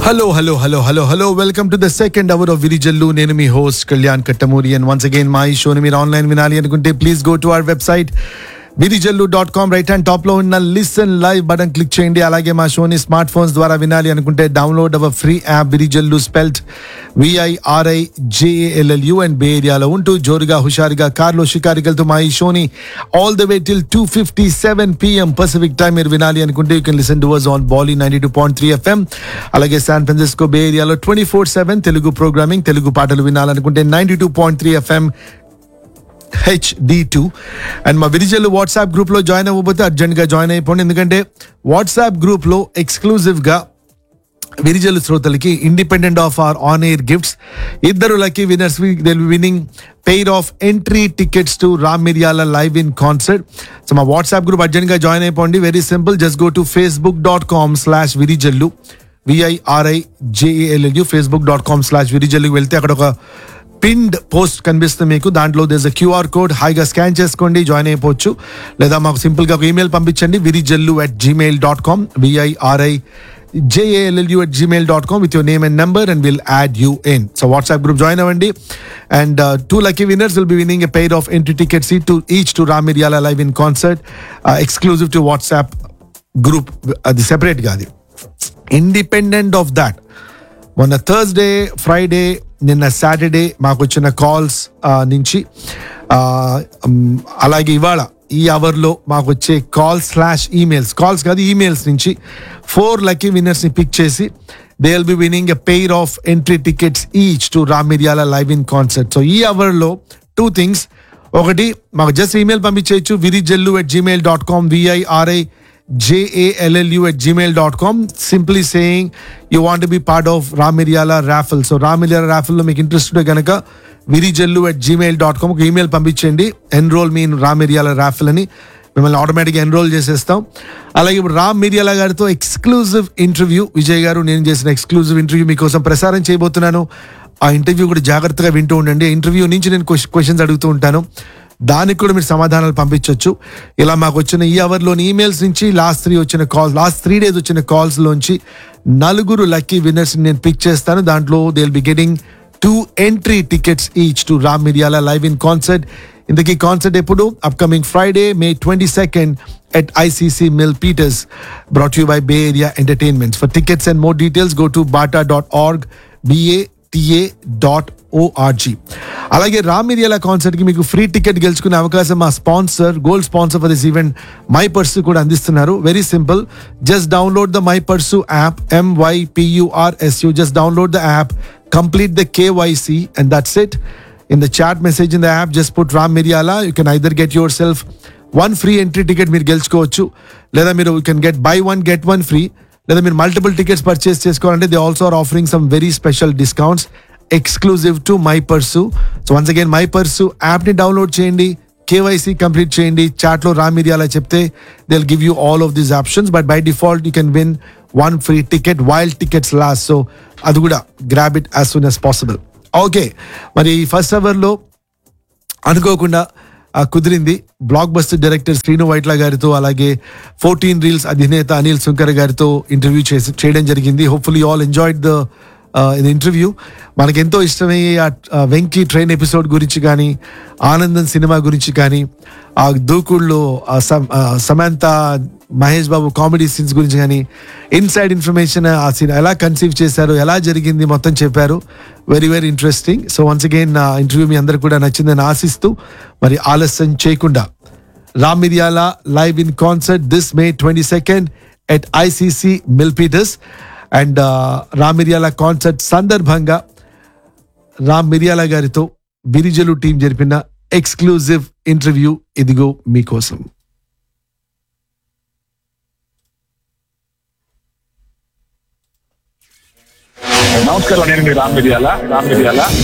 Hello hello hello hello hello welcome to the second hour of Virijallu నేను మీ host Kalyan Kattamuri and once again మా ఈ షోని మీరు ఆన్లైన్ వినాలి అనుకుంటే please go to our website Virijallu dot com right hand top లో ఉన్న లిసన్ లైవ్ బటన్ క్లిక్ చేయండి అలాగే మా షోని స్మార్ట్ ఫోన్స్ ద్వారా వినాలి అనుకుంటే download our free app Virijallu spelt VIRI JALLU and bay ఏరియాలో ఉంటూ జోరుగా హుషారుగా కార్లో షికారికలతో మా ఈ షోని all the way till two fifty seven PM Pacific time మీరు వినాలి అనుకుంటే you can listen to us on Bolly ninety two point three FM అలాగే శాన్ ఫ్రాన్సిస్కో బే ఏరియాలో twenty four seven Telugu programming Telugu పాటలు వినాలనుకుంటే ninety two point three FM HD two and మా విరిజల్లు WhatsApp గ్రూప్లో join అవ్వబోతే అర్జెంట్గా జాయిన్ అయిపోండి ఎందుకంటే వాట్సాప్ గ్రూప్లో ఎక్స్క్లూజివ్గా విరిజలు శ్రోతలకి independent of or on air gifts ఇద్దరు lucky winners will winning pair of entry tickets to Ram Miriyala live in concert so మా వాట్సాప్ గ్రూప్ అర్జెంట్గా జాయిన్ అయిపోండి very simple just go to Facebook dot com slash Virijallu VIRI JALLU Facebook dot com slash విరిజల్లుకి వెళ్తే అక్కడ ఒక pinned post కనిపిస్తుంది మీకు దాంట్లో దేస్ అ క్యూఆర్ కోడ్ హాయిగా స్కాన్ చేసుకోండి జాయిన్ అయిపోవచ్చు లేదా మాకు సింపుల్గా ఒక ఈమెయిల్ పంపించండి Virijallu at gmail dot com V I R I J A L L U at gmail dot com with your name and number and will add you in so WhatsApp group join అవ్వండి and two lucky winners will be winning a pair of entry tickets to each to Ramiriyala live in concert exclusive to WhatsApp group అది సెపరేట్గా అది independent of that మొన్న Thursday Friday నిన్న Saturday మాకు వచ్చిన calls నుంచి ఆ, మ్, అలాగే ఇవాళ ఈ అవర్లో మాకు వచ్చే కాల్ స్లాష్ ఈమెయిల్స్ కాల్స్ కాదు ఈమెయిల్స్ నుంచి ఫోర్ లక్కీ విన్నర్స్ని పిక్ చేసి they will be winning a pair of entry tickets each to Ramiriyala live in concert so ఈ అవర్లో టూ థింగ్స్ ఒకటి మాకు జస్ట్ ఈమెయిల్ పంపించేయచ్చు Virijallu at gmail dot com V I R I JALLU at gmail.com. Simply saying you want to be part of Ramiryala raffle. So Ramiryala raffle లో మీకు interest ఉంటే కనుక Virijallu at gmail dot com ఒక ఈమెయిల్ పంపించండి enrol me Ramiriyala raffle అని మిమ్మల్ని ఆటోమేటిక్గా enrol చేసేస్తాం అలాగే ఇప్పుడు రామ్ మిరియాల గారితో ఎక్స్క్లూజివ్ ఇంటర్వ్యూ విజయ్ గారు నేను చేసిన ఎక్స్క్లూజివ్ ఇంటర్వ్యూ మీకోసం ప్రసారం చేయబోతున్నాను ఆ ఇంటర్వ్యూ కూడా జాగ్రత్తగా వింటూ ఉండండి ఇంటర్వ్యూ నుంచి నేను క్వశ్చన్స్ అడుగుతూ ఉంటాను దానికి కూడా మీరు సమాధానాలు పంపించవచ్చు ఇలా మాకు వచ్చిన ఈ అవర్లోని ఈమెయిల్స్ నుంచి లాస్ట్ త్రీ వచ్చిన కాల్స్ లాస్ట్ త్రీ డేస్ వచ్చిన కాల్స్ లోంచి నలుగురు లక్కీ విన్నర్స్ నేను పిక్ చేస్తాను దాంట్లో they will be getting two entry tickets each to Ram Miriyala live in concert ఇంతకీ కాన్సర్ట్ ఎప్పుడు upcoming Friday May twenty second at ICC Mill Peters, brought to you by Bay Area Entertainments. For tickets and more details, go to bata.org, B-A-T-A dot O R G అలాగే Ramiriyala concert కి మీకు free ticket గెలుచుకునే అవకాశం మా sponsor gold sponsor for this event My Pursu కూడా అందిస్తున్నారు very simple just download the My Pursu app MYPURSU just download the app complete the KYC and that's it in the chat message in the app just put ram miryala you can either get yourself one free entry ticket మీరు గెలుచుకోవచ్చు లేదా మీరు you can get buy one get one free లేదా మీరు multiple tickets purchase చేసుకోవాలంటే they also are offering some very special discounts exclusive to my purse so once again my purse యాప్ని download చేయండి KYC complete చేయండి చాట్లో రామిరియాలా చెప్తే they give you all of these options but by default you can win one free ticket while tickets last so అది కూడా grab it as soon as possible okay మరి first అవర్లో అనుకోకుండా ఆ, కుదిరింది blockbuster director Srinu Vaitla గారితో అలాగే fourteen reels అధినేత అనిల్ సుంకర్ గారితో ఇంటర్వ్యూ చేసి చేయడం జరిగింది hopefully all enjoyed the interview మనకి ఎంతో ఇష్టమయ్యే ఆ ఆ వెంకీ ట్రైన్ ఎపిసోడ్ గురించి కానీ ఆనందం సినిమా గురించి కానీ ఆ దూకుళ్ళు ఆ సమ్- ఆ సమంత మహేష్ బాబు కామెడీ సీన్స్ గురించి కానీ ఇన్సైడ్ ఇన్ఫర్మేషన్ ఆ సీన్ ఎలా కన్సీవ్ చేశారు ఎలా జరిగింది మొత్తం చెప్పారు very very interesting so once again నా ఇంటర్వ్యూ మీ అందరికి కూడా నచ్చిందని ఆశిస్తూ మరి ఆలస్యం చేయకుండా Ram Miriyala live in concert this May twenty second at ICC Milpitas and Ram Miriyala concert సందర్భంగా రామ్ మిరియాల గారితో బిరిజలు టీం జరిపిన ఎక్స్క్లూజివ్ ఇంటర్వ్యూ ఇదిగో మీకోసం నమస్కారం నేను మీ రామ్ మిర్యాల రామ్ మిర్యాల